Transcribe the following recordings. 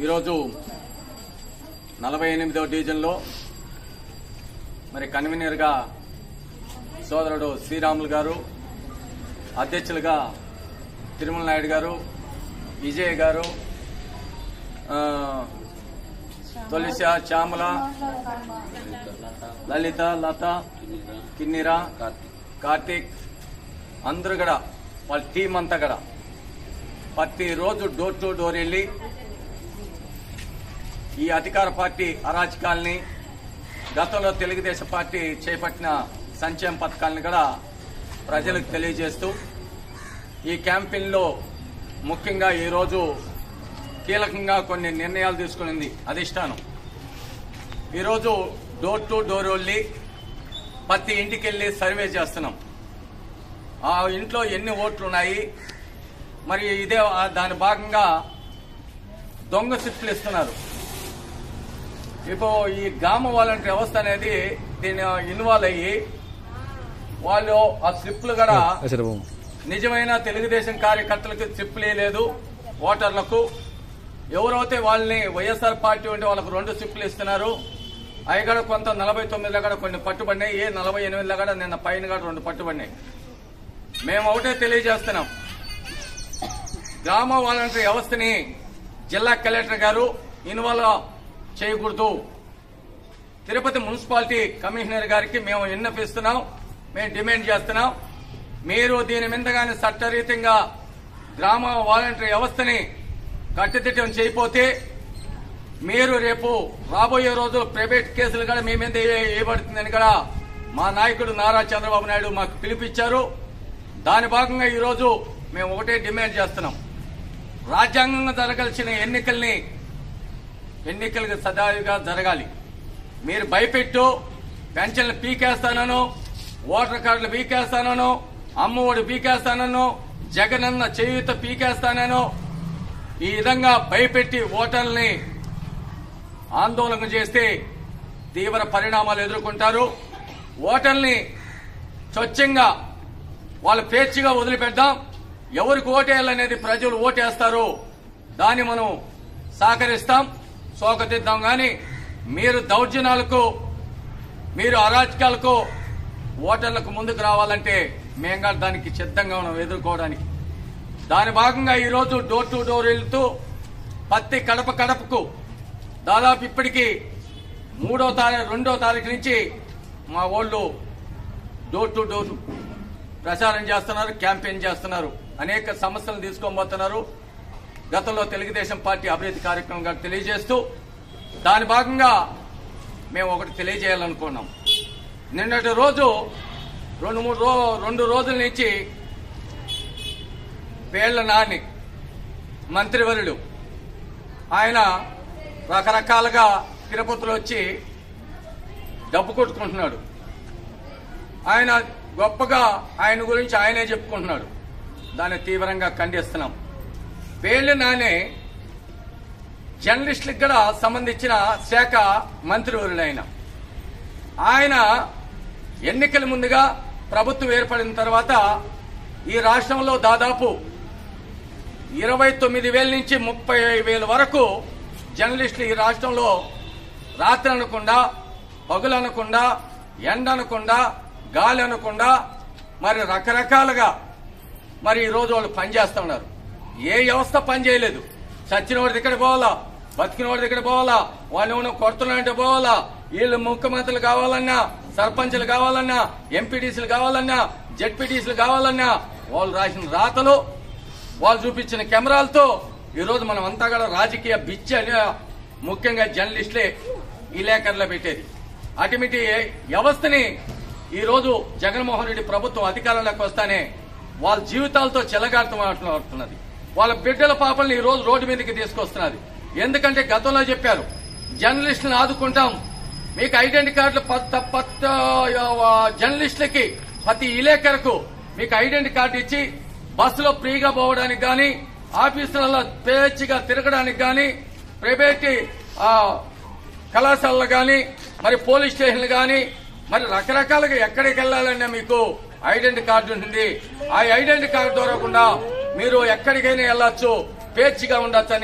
ఈరోజు నలభై ఎనిమిదవ డివిజన్లో మరి కన్వీనర్గా సోదరుడు శ్రీరాములు గారు అధ్యక్షులుగా తిరుమల నాయుడు గారు విజయ్ గారు ఆ, తొలిస శ్యామల లలిత లత కిన్నిరా కార్తీక్ అందరూ కూడా వాళ్ళ టీం అంతా కూడా ప్రతిరోజు డోర్ టు డోర్ వెళ్ళి ఈ అధికార పార్టీ అరాచకాల్ని గతంలో తెలుగుదేశం పార్టీ చేపట్టిన సంక్షేమ పథకాలను కూడా ప్రజలకు తెలియజేస్తూ ఈ క్యాంపెయిన్లో ముఖ్యంగా ఈరోజు కీలకంగా కొన్ని నిర్ణయాలు తీసుకునింది అధిష్టానం ఈరోజు డోర్ టు డోర్ వెళ్ళి ప్రతి ఇంటికి వెళ్ళి సర్వే చేస్తున్నాం ఆ ఇంట్లో ఎన్ని ఓట్లు ఉన్నాయి మరి ఇదే ఆ దాని భాగంగా దొంగ స్లిప్లు ఇస్తున్నారు ఇప్పుడు ఈ గ్రామ వాలంటీర్ వ్యవస్థ అనేది దీని ఇన్వాల్వ్ అయ్యి వాళ్ళు ఆ స్లిప్లు కూడా నిజమైన తెలుగుదేశం కార్యకర్తలకు స్లిప్లు లేదు ఓటర్లకు ఎవరైతే వాళ్ళని వైఎస్ఆర్ పార్టీ ఉంటే వాళ్ళకు రెండు స్లిప్లు ఇస్తున్నారు అవి కూడా కొంత నలభై తొమ్మిదిలో కూడా కొన్ని పట్టుబడినాయి ఏ నలభై ఎనిమిదిలో కూడా నిన్న పైన కూడా రెండు పట్టుబడినాయి మేము ఒకటే తెలియజేస్తున్నాం గ్రామ వాలంటీర్ వ్యవస్థని జిల్లా కలెక్టర్ గారు ఇన్వాల్వ్ చేయకూడదు తిరుపతి మున్సిపాలిటీ కమిషనర్ గారికి మేము విన్నపిస్తున్నాం మేము డిమాండ్ చేస్తున్నాం మీరు దీని మీద కానీ చట్టరీతంగా గ్రామ వాలంటీర్ వ్యవస్థని కట్టుదిట్టం చేయకపోతే మీరు రేపు రాబోయే రోజు ప్రైవేట్ కేసులు కూడా మీ మీద ఏ- వేయబడుతుందని కూడా మా నాయకుడు నారా చంద్రబాబు నాయుడు మాకు పిలిపించారు దాని భాగంగా ఈరోజు మేము ఒకటే డిమాండ్ చేస్తున్నాం రాజ్యాంగంగా జరగాల్సిన ఎన్నికల్ని ఎన్నికలకు సదాయుగా జరగాలి మీరు భయపెట్టు పెన్షన్లు పీకేస్తానను ఓటర్ కార్డులు పీకేస్తానను అమ్మఒడి పీకేస్తానను జగనన్న చేయూత పీకేస్తానను ఈ విధంగా భయపెట్టి ఓటర్లని ఆందోళన చేస్తే తీవ్ర పరిణామాలు ఎదుర్కొంటారు ఓటర్ని స్వచ్ఛంగా వాళ్ళు పేర్చిగా వదిలిపెడదాం ఎవరికి ఓటేయాలనేది ప్రజలు ఓటేస్తారు దాన్ని మనం సహకరిస్తాం స్వాగతిద్దాం గాని మీరు దౌర్జన్యాలకు మీరు అరాచకాలకు ఓటర్లకు ముందుకు రావాలంటే మేము కూడా దానికి సిద్ధంగా ఉన్నాం ఎదుర్కోవడానికి దాని భాగంగా ఈరోజు డోర్ టు డోర్ వెళ్తూ పత్తి కడప కడపకు దాదాపు ఇప్పటికి మూడో తారీఖు రెండో తారీఖు నుంచి మా వాళ్ళు డోర్ టు డోర్ ప్రచారం చేస్తున్నారు క్యాంపెయిన్ చేస్తున్నారు అనేక సమస్యలు తీసుకొని పోతున్నారు గతంలో తెలుగుదేశం పార్టీ అభివృద్ధి కార్యక్రమంగా తెలియజేస్తూ దాని భాగంగా మేము ఒకటి తెలియజేయాలనుకున్నాం నిన్నటి రోజు రెండు మూడు రో రెండు రోజుల నుంచి పేళ్ల నాని మంత్రివర్యుడు ఆయన రకరకాలుగా తిరుపతిలో వచ్చి డబ్బు కొట్టుకుంటున్నాడు ఆయన గొప్పగా ఆయన గురించి ఆయనే చెప్పుకుంటున్నాడు దాన్ని తీవ్రంగా ఖండిస్తున్నాం పేర్లు నానే జర్నలిస్టులకు కూడా సంబంధించిన శాఖ మంత్రివర్యుడు ఆయన ఆయన ఎన్నికల ముందుగా ప్రభుత్వం ఏర్పడిన తర్వాత ఈ రాష్ట్రంలో దాదాపు ఇరవై తొమ్మిది వేల నుంచి ముప్పై వేల వరకు జర్నలిస్టులు ఈ రాష్ట్రంలో రాత్రి అనకుండా పగులు అనకుండా ఎండ అనకుండా గాలి అనకుండా మరి రకరకాలుగా మరి ఈ రోజు వాళ్ళు పనిచేస్తా ఉన్నారు ఏ వ్యవస్థ పని చేయలేదు చచ్చిన వాడి దగ్గర పోవాలా బతికిన వాడి దగ్గర పోవాలా వాళ్ళు ఏమైనా కొడుతున్నారంటే పోవాలా వీళ్ళు ముఖ్యమంత్రులు కావాలన్నా సర్పంచ్లు కావాలన్నా ఎంపీటీసీలు కావాలన్నా జెడ్పీటీసీలు కావాలన్నా వాళ్ళు రాసిన రాతలు వాళ్ళు చూపించిన కెమెరాలతో ఈ రోజు మనం అంతా కూడా రాజకీయ బిచ్చి అని ముఖ్యంగా జర్నలిస్టులే ఈ లేఖర్లో పెట్టేది అటుమిటి వ్యవస్థని ఈ రోజు జగన్మోహన్ రెడ్డి ప్రభుత్వం అధికారంలోకి వస్తానే వాళ్ళ జీవితాలతో చెలగాడుతున్నది వాళ్ళ బిడ్డల పాపల్ని ఈ రోజు రోడ్డు మీదకి తీసుకొస్తున్నది ఎందుకంటే గతంలో చెప్పారు జర్నలిస్టులను ఆదుకుంటాం మీకు ఐడెంటి కార్డులు పత్త పత్త జర్నలిస్టులకి ప్రతి ఇలేకరకు మీకు ఐడెంటి కార్డు ఇచ్చి బస్సులో ఫ్రీగా పోవడానికి గాని ఆఫీసులలో పేచిగా తిరగడానికి గాని ప్రైవేట్ ఆ, కళాశాలలు గాని మరి పోలీస్ స్టేషన్లు గాని మరి రకరకాలుగా ఎక్కడికి వెళ్ళాలన్నా మీకు ఐడెంటి కార్డు ఉంటుంది ఆ ఐడెంటి కార్డు దొరకకుండా మీరు ఎక్కడికైనా వెళ్ళొచ్చు పేచిగా ఉండొచ్చని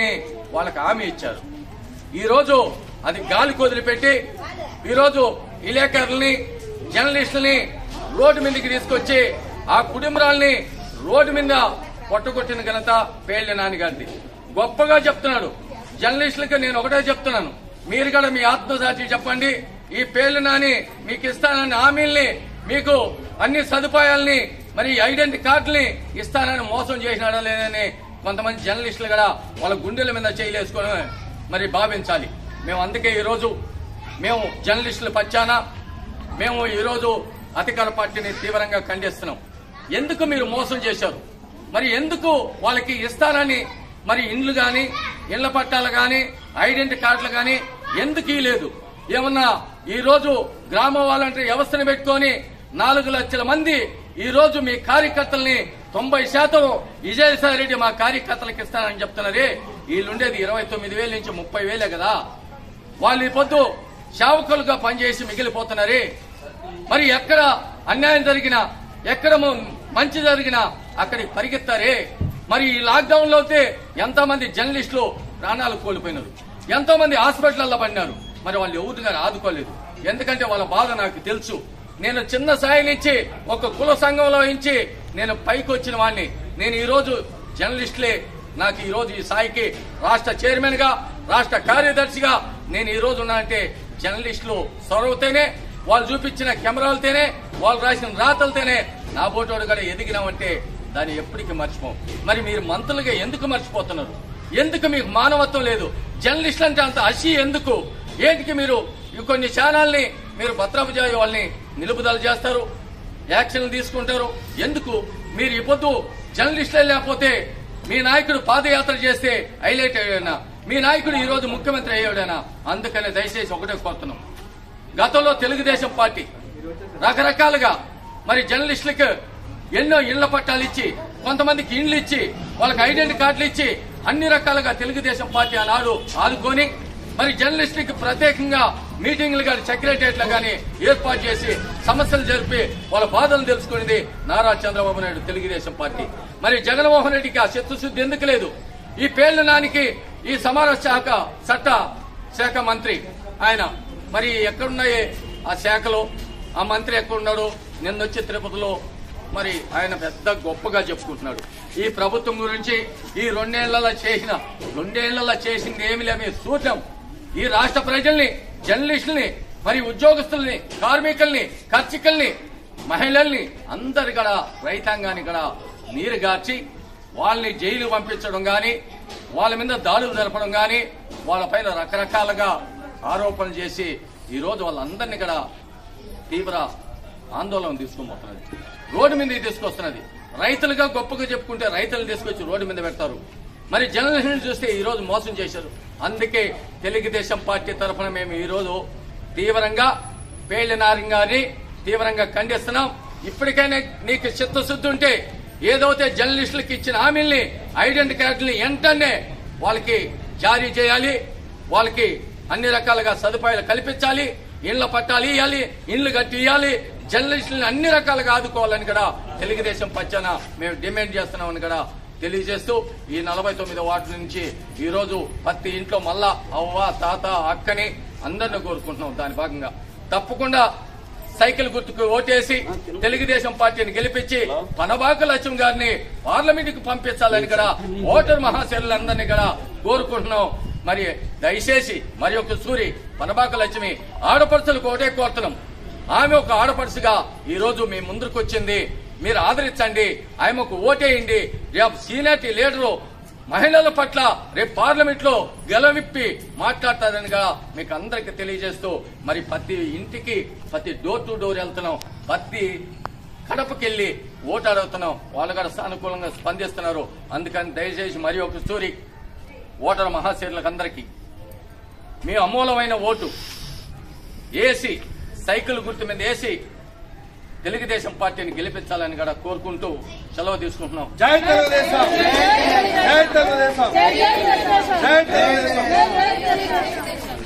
వాళ్ళకి హామీ ఇచ్చారు ఈ రోజు అది గాలి వదిలిపెట్టి ఈ రోజు విలేకరుల్ని జర్నలిస్టుల్ని రోడ్డు మీదకి తీసుకొచ్చి ఆ కుటుంబాలని రోడ్డు మీద పొట్టగొట్టిన ఘనత పేళ్ల నాన్నగారిది గొప్పగా చెప్తున్నాడు జర్నలిస్టులకి నేను ఒకటే చెప్తున్నాను మీరు కూడా మీ ఆత్మసాక్షి చెప్పండి ఈ పేర్లు నాని మీకు ఇస్తానన్న హామీల్ని మీకు అన్ని సదుపాయాల్ని మరి ఐడెంటి కార్డుల్ని ఇస్తానని మోసం చేసినాడా లేదని కొంతమంది జర్నలిస్టులు కూడా వాళ్ళ గుండెల మీద చేయలేసుకొని మరి భావించాలి మేము అందుకే ఈరోజు మేము జర్నలిస్టుల పచ్చాన మేము ఈరోజు అధికార పార్టీని తీవ్రంగా ఖండిస్తున్నాం ఎందుకు మీరు మోసం చేశారు మరి ఎందుకు వాళ్ళకి ఇస్తానని మరి ఇండ్లు గాని ఇళ్ల పట్టాలు గాని ఐడెంటి కార్డులు గాని ఎందుకు లేదు ఏమన్నా ఈ రోజు గ్రామ వాలంటీర్ వ్యవస్థను పెట్టుకొని నాలుగు లక్షల మంది ఈ రోజు మీ కార్యకర్తల్ని తొంభై శాతం విజయసాయి రెడ్డి మా కార్యకర్తలకు ఇస్తానని చెప్తున్నారే వీళ్ళుండేది ఇరవై తొమ్మిది వేల నుంచి ముప్పై వేలే కదా వాళ్ళు ఈ పొద్దు సేవకులుగా పనిచేసి మిగిలిపోతున్నారే మరి ఎక్కడ అన్యాయం జరిగినా ఎక్కడ మ- మంచి జరిగినా అక్కడికి పరిగెత్తారే మరి ఈ లాక్డౌన్ లో అయితే ఎంతో మంది జర్నలిస్టులు ప్రాణాలు కోల్పోయినారు ఎంతో మంది హాస్పిటల్లో పడినారు మరి వాళ్ళు ఎవరు గారు ఆదుకోలేదు ఎందుకంటే వాళ్ళ బాధ నాకు తెలుసు నేను చిన్న స్థాయి నుంచి ఒక కుల సంఘంలో నుంచి నేను పైకి వచ్చిన వాడిని నేను ఈ రోజు జర్నలిస్టులే నాకు ఈ రోజు ఈ స్థాయికి రాష్ట్ర చైర్మన్ గా రాష్ట్ర కార్యదర్శిగా నేను ఈ రోజు ఉన్నా అంటే జర్నలిస్టులు సొరవతేనే వాళ్ళు చూపించిన కెమెరాలతోనే వాళ్ళు రాసిన రాతలతోనే నా బోటోడు కూడా ఎదిగినామంటే దాన్ని ఎప్పటికీ మర్చిపోం మరి మీరు మంత్రులుగా ఎందుకు మర్చిపోతున్నారు ఎందుకు మీకు మానవత్వం లేదు జర్నలిస్టులు అంటే అంత అసి ఎందుకు ఏంటికి మీరు ఈ కొన్ని ఛానల్ని మీరు భద్రపజాయి వాళ్ళని నిలుపుదల చేస్తారు యాక్షన్లు తీసుకుంటారు ఎందుకు మీరు ఈ పొద్దు జర్నలిస్టులే లేకపోతే మీ నాయకుడు పాదయాత్ర చేస్తే హైలైట్ అయ్యాడనా మీ నాయకుడు ఈ రోజు ముఖ్యమంత్రి అయ్యాడనా అందుకనే దయచేసి ఒకటే కోరుతున్నాం గతంలో తెలుగుదేశం పార్టీ రకరకాలుగా మరి జర్నలిస్టులకు ఎన్నో ఇళ్ల పట్టాలు ఇచ్చి కొంతమందికి ఇండ్లు ఇచ్చి వాళ్ళకి ఐడెంటి కార్డులు ఇచ్చి అన్ని రకాలుగా తెలుగుదేశం పార్టీ ఆనాడు ఆదుకొని మరి జర్నలిస్టులకి ప్రత్యేకంగా మీటింగ్లు కానీ సెక్రటరియట్లు కానీ ఏర్పాటు చేసి సమస్యలు జరిపి వాళ్ళ బాధలు తెలుసుకునేది నారా చంద్రబాబు నాయుడు తెలుగుదేశం పార్టీ మరి జగన్మోహన్ రెడ్డికి ఆ చిత్తశుద్ధి ఎందుకు లేదు ఈ పేర్ల నానికి ఈ సమాన శాఖ చట్ట శాఖ మంత్రి ఆయన మరి ఎక్కడున్నాయి ఆ శాఖలో ఆ మంత్రి ఎక్కడున్నాడు నిన్నొచ్చి తిరుపతిలో మరి ఆయన పెద్ద గొప్పగా చెప్పుకుంటున్నాడు ఈ ప్రభుత్వం గురించి ఈ రెండేళ్లలో చేసిన రెండేళ్లలో చేసింది ఏమి లేమి సూచం ఈ రాష్ట్ర ప్రజల్ని జర్నలిస్టుల్ని మరి ఉద్యోగస్తుల్ని కార్మికుల్ని ఖర్చికల్ని మహిళల్ని అందరి కూడా రైతాంగాన్ని కూడా నీరు గార్చి వాళ్ళని జైలు పంపించడం గాని వాళ్ళ మీద దాడులు జరపడం గాని వాళ్ళపైన రకరకాలుగా ఆరోపణలు చేసి ఈ రోజు వాళ్ళందరినీ కూడా తీవ్ర ఆందోళన తీసుకుపోతున్నది రోడ్డు మీద తీసుకొస్తున్నది రైతులుగా గొప్పగా చెప్పుకుంటే రైతులు తీసుకొచ్చి రోడ్డు మీద పెడతారు మరి జర్నలిస్టులను చూస్తే ఈ రోజు మోసం చేశారు అందుకే తెలుగుదేశం పార్టీ తరఫున మేము ఈ రోజు తీవ్రంగా పేళ్లి నారింగాని తీవ్రంగా ఖండిస్తున్నాం ఇప్పటికైనా నీకు చిత్తశుద్ధి ఉంటే ఏదైతే జర్నలిస్టులకు ఇచ్చిన హామీల్ని ఐడెంటి కార్డుల్ని వెంటనే వాళ్ళకి జారీ చేయాలి వాళ్ళకి అన్ని రకాలుగా సదుపాయాలు కల్పించాలి ఇళ్ల పట్టాలు ఇవ్వాలి ఇండ్లు కట్టి ఇవ్వాలి జర్నలిస్టులను అన్ని రకాలుగా ఆదుకోవాలని కూడా తెలుగుదేశం పచ్చన మేము డిమాండ్ చేస్తున్నామని కూడా తెలియజేస్తూ ఈ నలభై తొమ్మిది వార్డు నుంచి ఈ రోజు ప్రతి ఇంట్లో మళ్ళా అవ్వ తాత అక్కని అందరిని కోరుకుంటున్నాం దాని భాగంగా తప్పకుండా సైకిల్ గుర్తుకు ఓటేసి తెలుగుదేశం పార్టీని గెలిపించి పనబాక లక్ష్యం గారిని పార్లమెంట్ కు పంపించాలని కూడా ఓటర్ మహాశైలందరినీ కూడా కోరుకుంటున్నాం మరి దయచేసి మరి ఒక సూరి పనబాక లక్ష్మి ఆడపడుచులకు ఒకటే కోరుతున్నాం ఆమె ఒక ఆడపడుచుగా ఈ రోజు మీ ముందుకు వచ్చింది మీరు ఆదరించండి ఆమెకు ఓటేయండి రేపు సీనియర్టీ లీడరు మహిళల పట్ల రేపు పార్లమెంట్ లో గెలవిప్పి మాట్లాడతారనిగా మీకు అందరికి తెలియజేస్తూ మరి ప్రతి ఇంటికి ప్రతి డోర్ టు డోర్ వెళ్తున్నాం ప్రతి కడపకెళ్లి ఓటు అడుగుతున్నాం వాళ్ళు కూడా సానుకూలంగా స్పందిస్తున్నారు అందుకని దయచేసి మరి ఒక స్టోరీ ఓటర్ మహాశీర్లకు అందరికీ మీ అమూలమైన ఓటు ఏసీ సైకిల్ గుర్తు మీద వేసి తెలుగుదేశం పార్టీని గెలిపించాలని కూడా కోరుకుంటూ సెలవు తీసుకుంటున్నాం జై తెలుగుదేశం జై తెలుగుదేశం జై తెలుగుదేశం